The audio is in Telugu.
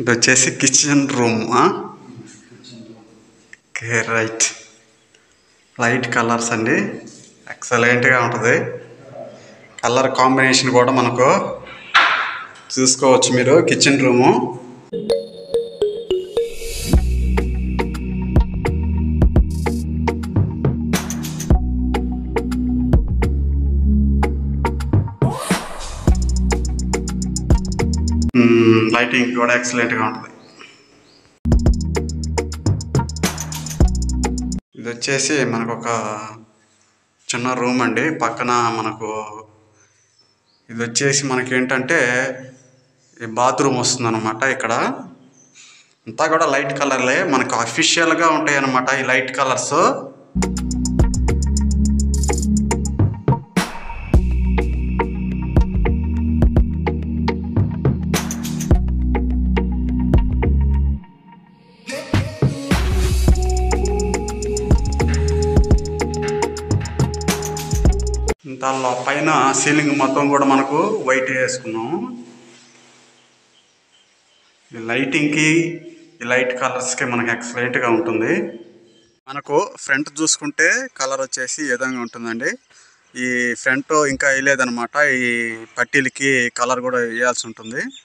ఇది వచ్చేసి kitchen room okay right light colours అండి ఎక్సలెంట్గా ఉంటుంది కలర్ కాంబినేషన్ కూడా మనకు చూసుకోవచ్చు మీరు కిచెన్ రూము లైటింగ్ కూడా ఎక్సలెంట్గా ఉంటుంది ఇది వచ్చేసి మనకు ఒక చిన్న రూమ్ అండి పక్కన మనకు ఇది వచ్చేసి మనకి ఏంటంటే ఈ బాత్రూమ్ వస్తుంది అనమాట ఇక్కడ అంతా కూడా లైట్ కలర్లే మనకు అఫీషియల్గా ఉంటాయి అనమాట ఈ లైట్ కలర్స్ దానిలో పైన సీలింగ్ మొత్తం కూడా మనకు వైట్ వేసుకున్నాము ఈ లైటింగ్కి ఈ లైట్ కలర్స్కి మనకు ఎక్సలెంట్గా ఉంటుంది మనకు ఫ్రంట్ చూసుకుంటే కలర్ వచ్చేసి ఈ విధంగా ఉంటుందండి ఈ ఫ్రంట్ ఇంకా వేయలేదన్నమాట ఈ పట్టీలకి కలర్ కూడా వేయాల్సి ఉంటుంది